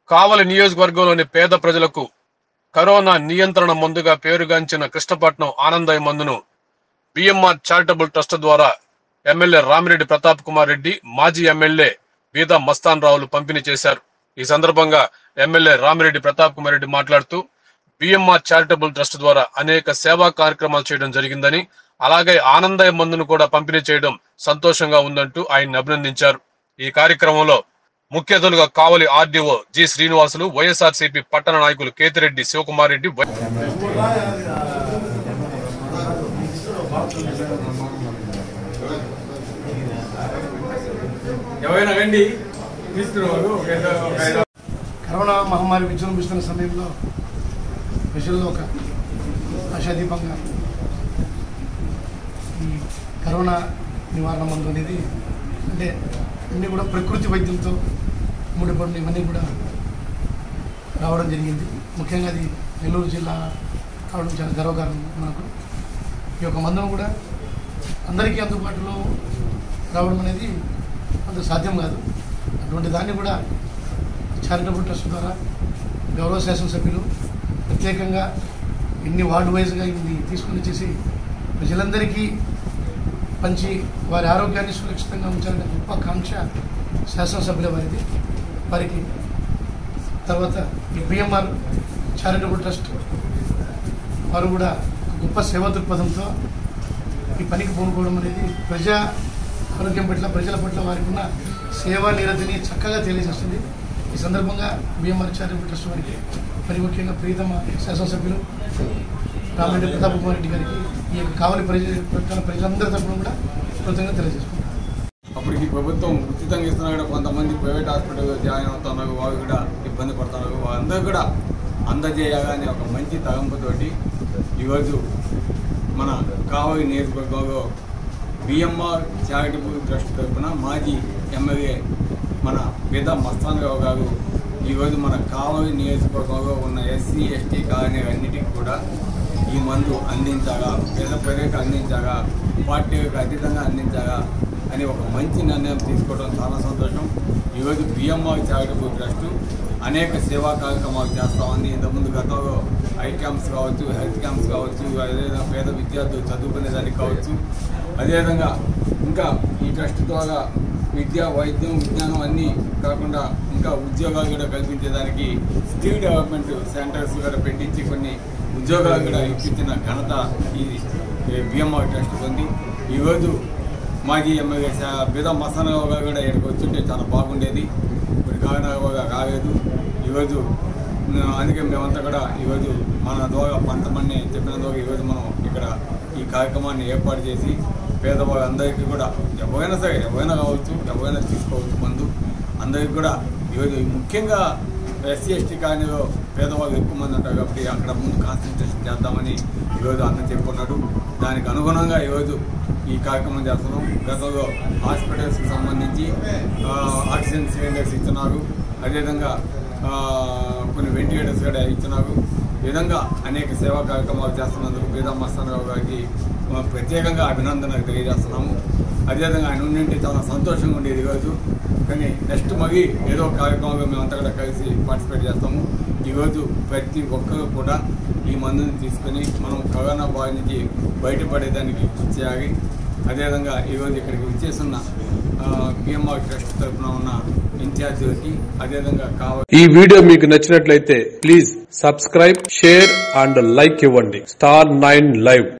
కావలి నియోజకవర్గంలోని పేద ప్రజలకు కరోనా నియంత్రణ మందుగా పేరుగాంచిన కృష్ణపట్నం ఆనందయ్య మందును బిఎంఆర్ చారిటబుల్ ట్రస్ట్ ద్వారా ఎమ్మెల్యే రామిరెడ్డి ప్రతాప్ కుమార్ రెడ్డి మాజీ ఎమ్మెల్యే బీదా మస్తాన్ రావులు పంపిణీ చేశారు ఈ సందర్భంగా ఎమ్మెల్యే రామిరెడ్డి ప్రతాప్ కుమార్ రెడ్డి మాట్లాడుతూ బిఎంఆర్ చారిటబుల్ ట్రస్ట్ ద్వారా అనేక సేవా కార్యక్రమాలు చేయడం జరిగిందని అలాగే ఆనందయ్య మందును కూడా పంపిణీ చేయడం సంతోషంగా ఉందంటూ ఆయన్ని అభినందించారు ఈ కార్యక్రమంలో ముఖ్య అతిథులుగా Kavali RDO G Srinivasulu YSRCP పట్టణ నాయకులు కేతిరెడ్డి శివకుమార్ రెడ్డి వై- ఎవరైనా రండి తీసుకున్నారు ఒక ఐదు- ఒక ఐదు- కరోనా మహమ్మారి విజృంభిస్తున్న సమయంలో ప్రజల్లో ఒక ఆశాదీపంగా ఈ కరోనా నివారణ మందు అనేది అంటే అన్నీ కూడా ప్రకృతి వైద్యంతో ముడిపడిన ఇవన్నీ కూడా రావడం జరిగింది ముఖ్యంగా అది నెల్లూరు జిల్లా కావడం చాలా గర్వకారణం నాకు ఈ యొక్క మందును కూడా అందరికీ అందుబాటులో రావడం అనేది అంత సాధ్యం కాదు అటువంటి దాన్ని కూడా చారిటబుల్ ట్రస్ట్ ద్వారా గౌరవ శాసనసభ్యులు ప్రత్యేకంగా ఇన్ని వార్డు వైజ్గా ఇన్ని తీసుకుని వచ్చేసి ప్రజలందరికీ పంచి వారి ఆరోగ్యాన్ని సురక్షితంగా ఉంచాలనే గొప్ప కాంక్ష శాసనసభ్యుల వారిది వారికి తర్వాత ఈ బిఎంఆర్ చారిటబుల్ ట్రస్ట్ వారు కూడా ఒక గొప్ప సేవా దృక్పథంతో ఈ పనికి పూనుకోవడం అనేది ప్రజా ఆరోగ్యం పట్ల ప్రజల పట్ల వారికి ఉన్న సేవా నిరతిని చక్కగా తెలియజేస్తుంది ఈ సందర్భంగా బిఎంఆర్ చారిటబుల్ ట్రస్ట్ వారికి మరి ముఖ్యంగా ప్రీతమ శాసనసభ్యులు రామిరెడ్డి ప్రతాప్ కుమార్ రెడ్డి గారికి ఈ యొక్క కావలి ప్రజ పట్ల ప్రజలందరి తరపున కూడా కృతజ్ఞత తెలియజేసుకుంటాం అప్పటికి ప్రభుత్వం ఉచితంగా ఇస్తున్నా కూడా కొంతమంది ప్రైవేట్ హాస్పిటల్లో జాయిన్ అవుతున్నారు వాళ్ళు కూడా ఇబ్బంది పడుతున్నారు వాళ్ళందరూ కూడా అందజేయాలనే ఒక మంచి తలంపుతోటి ఈరోజు మన కావలి నియోజకవర్గంలో బిఎంఆర్ చారిటబుల్ ట్రస్ట్ తరఫున మాజీ ఎమ్మెల్యే మన పేద మస్తాన్ రావు గారు ఈరోజు మన కావలి నియోజకవర్గంలో ఉన్న ఎస్సీ ఎస్టీ కాలనీలన్నిటికీ కూడా ఈ మందు అందించాలా పేద ప్రజలకు అందించాలా పార్టీలకు అతీతంగా అందించాలా అని ఒక మంచి నిర్ణయం తీసుకోవడం చాలా సంతోషం ఈరోజు బిఎంఆర్ చారిటబుల్ ట్రస్ట్ అనేక సేవా కార్యక్రమాలు చేస్తా ఉంది ఇంతకుముందు గతంలో ఐ క్యాంప్స్ కావచ్చు హెల్త్ క్యాంప్స్ కావచ్చు అదేవిధంగా పేద విద్యార్థులు చదువుకునేదానికి కావచ్చు అదేవిధంగా ఇంకా ఈ ట్రస్ట్ ద్వారా విద్య వైద్యం విజ్ఞానం అన్నీ కాకుండా ఇంకా ఉద్యోగాలు కూడా కల్పించేదానికి స్కిల్ డెవలప్మెంట్ సెంటర్స్ కూడా పెట్టించి కొన్ని ఉద్యోగాలు కూడా ఇప్పించిన ఘనత ఈ బిఎంఆర్ ట్రస్ట్ ఉంది ఈరోజు మాజీ ఎమ్మెల్యే బిదా మసానరావు గారు కూడా ఇక్కడికి వచ్చుంటే చాలా బాగుండేది ఇప్పుడు కారణంగా రాలేదు ఈరోజు ఆ, అందుకే మేమంతా కూడా ఈరోజు మన ద్వారా కొంతమంది చెప్పిన ద్వారా ఈరోజు మనం ఇక్కడ ఈ కార్యక్రమాన్ని ఏర్పాటు చేసి పేదవాళ్ళందరికీ కూడా ఎవరైనా సరే ఎవరైనా కావచ్చు ఎవరైనా తీసుకోవచ్చు మందు అందరికీ కూడా ఈరోజు ముఖ్యంగా ఎస్సీ ఎస్టీ కాలనీలో పేదవాళ్ళు ఎక్కువ మంది ఉంటారు కాబట్టి అక్కడ ముందు కాన్సన్ట్రేషన్ చేద్దామని ఈరోజు అన్న చెప్పుకున్నాడు దానికి అనుగుణంగా ఈరోజు ఈ కార్యక్రమం చేస్తున్నాం గతంలో హాస్పిటల్స్కి సంబంధించి ఆ, ఆక్సిజన్ సిలిండర్స్ ఇస్తున్నారు అదేవిధంగా ఆ, కొన్ని వెంటిలేటర్స్ కూడా ఇస్తున్నారు ఈ విధంగా అనేక సేవా కార్యక్రమాలు చేస్తున్నందుకు బీదా మస్తానరావు గారికి ఆ, ప్రత్యేకంగా అభినందనలు తెలియజేస్తున్నాము అదేవిధంగా ఆయన ఉండింటే చాలా సంతోషంగా ఉండేది ఈరోజు కానీ నెక్స్ట్ మళ్ళీ ఏదో ఒక కార్యక్రమంలో మేమంతా కూడా కలిసి పార్టిసిపేట్ చేస్తాము ఈరోజు ప్రతి ఒక్కరు కూడా ఈ మందుని తీసుకొని మనం కరోనా బారి నుంచి బయటపడేదానికి కృషి చేయాలి అదేవిధంగా ఈరోజు ఇక్కడికి వచ్చేస్తున్న బిఎంఆర్ ట్రస్ట్ తరఫున ఉన్న ఇన్ఛార్జీలకి అదేవిధంగా కావాలి ఈ వీడియో మీకు నచ్చినట్లయితే please subscribe share and like ఇవ్వండి స్టార్ నైన్ లైవ్